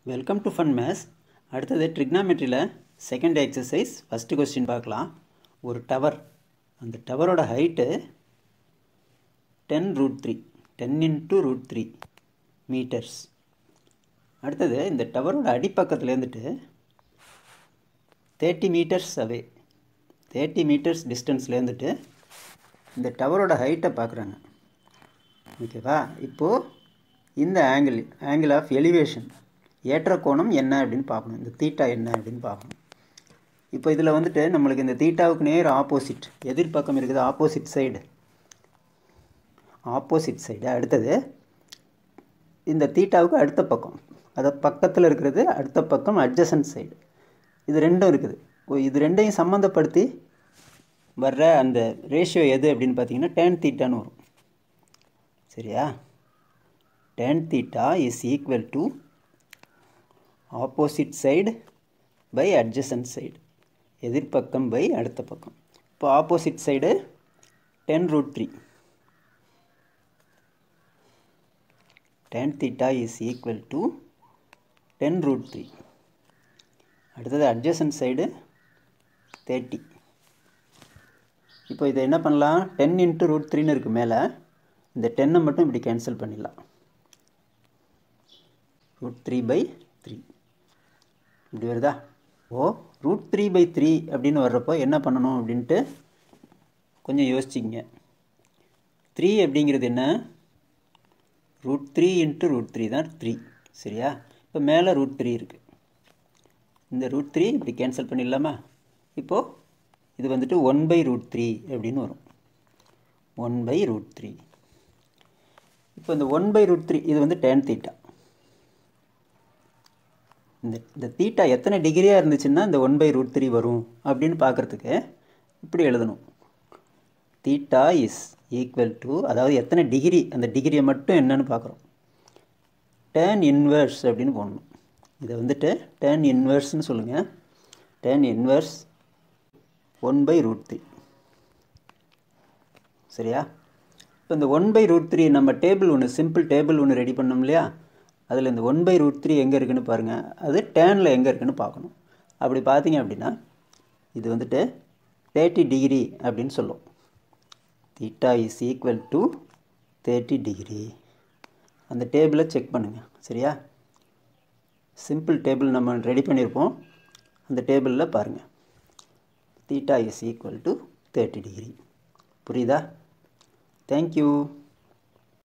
welcome to fun maths அடுத்தது ட்ரிக்னாமெட்ரியில் second exercise first question பார்க்கலாம் ஒரு டவர் அந்த டவரோட height ten root three ten into root three meters அடுத்தது இந்த டவரோட அடிப்பக்கத்தில் இருந்துட்டு thirty meters away thirty meters டிஸ்டன்ஸில் இருந்துட்டு இந்த டவரோட ஹைட்டை பார்க்குறாங்க ஓகேவா இப்போது இந்த ஆங்கிள் ஆங்கிள் ஆஃப் எலிவேஷன் ஏற்ற கோணம் என்ன அப்படின்னு பார்க்கணும் இந்த தீட்டா என்ன அப்படின்னு பார்க்கணும் இப்போ இதில் வந்துட்டு நம்மளுக்கு இந்த தீட்டாவுக்கு நேர் ஆப்போசிட் எதிர்பக்கம் இருக்குது ஆப்போசிட் சைடு ஆப்போசிட் சைடு அடுத்தது இந்த தீட்டாவுக்கு அடுத்த பக்கம் அது பக்கத்தில் இருக்கிறது அடுத்த பக்கம் அட்ஜசன்ட் சைடு இது ரெண்டும் இருக்குது ஓ இது ரெண்டையும் சம்மந்தப்படுத்தி வர்ற அந்த ரேஷியோ எது அப்படின்னு பார்த்தீங்கன்னா டேன் தீட்டான்னு வரும் சரியா tan theta is equal to opposite side by adjacent side எதிர்பக்கம் பை அடுத்த பக்கம் இப்போ opposite side ten root three ten theta is equal to ten root three அடுத்தது அட்ஜசன்ட் சைடு தேர்ட்டி இப்போ இதை என்ன பண்ணலாம் டென் இன்ட்டு ரூட் த்ரீன்னு இருக்குது மேலே இந்த டென்னை மட்டும் இப்படி கேன்சல் பண்ணிடலாம் ரூட் த்ரீ பை த்ரீ இப்படி வருதா oh root three by three அப்படின்னு வர்றப்போ என்ன பண்ணணும் அப்படின்ட்டு கொஞ்சம் யோசிச்சிங்க த்ரீ அப்படிங்கிறது என்ன root three into root three தான் த்ரீ சரியா இப்போ மேலே ரூட் த்ரீ இருக்குது இந்த ரூட் த்ரீ இப்படி கேன்சல் பண்ணிடலாமா இப்போது இது வந்துட்டு ஒன் பை ரூட் த்ரீ அப்படின்னு வரும் ஒன் பை ரூட் த்ரீ இப்போ இந்த ஒன் பை ரூட் த்ரீ இது வந்து டேன் தீட்டா இந்த இந்த தீட்டா எத்தனை டிகிரியாக இருந்துச்சுன்னா இந்த ஒன் பை ரூட் த்ரீ வரும் அப்படின்னு பார்க்குறதுக்கு இப்படி எழுதணும் தீட்டா இஸ் ஈக்குவல் டு அதாவது எத்தனை டிகிரி அந்த டிகிரியை மட்டும் என்னன்னு பார்க்குறோம் டேன் இன்வர்ஸ் அப்படின்னு போடணும் இதை வந்துட்டு டேன் இன்வர்ஸ்னு சொல்லுங்கள் tan inverse one by root three சரியா இப்போ இந்த ஒன் பை ரூட் த்ரீ நம்ம டேபிள் ஒன்று சிம்பிள் டேபிள் ஒன்று ரெடி பண்ணோம் இல்லையா அதில் இந்த ஒன் பை ரூட் த்ரீ எங்கே இருக்குன்னு பாருங்கள் அது டேனில் எங்கே இருக்குன்னு பார்க்கணும் அப்படி பார்த்தீங்க அப்படின்னா இது வந்துட்டு தேர்ட்டி டிகிரி அப்படின்னு சொல்லும் theta is equal to thirty degree அந்த டேபிளை செக் பண்ணுங்கள் சரியா சிம்பிள் டேபிள் நம்ம ரெடி பண்ணியிருப்போம் அந்த டேபிளில் பாருங்கள் theta is equal to thirty degree புரியுதா தேங்க்யூ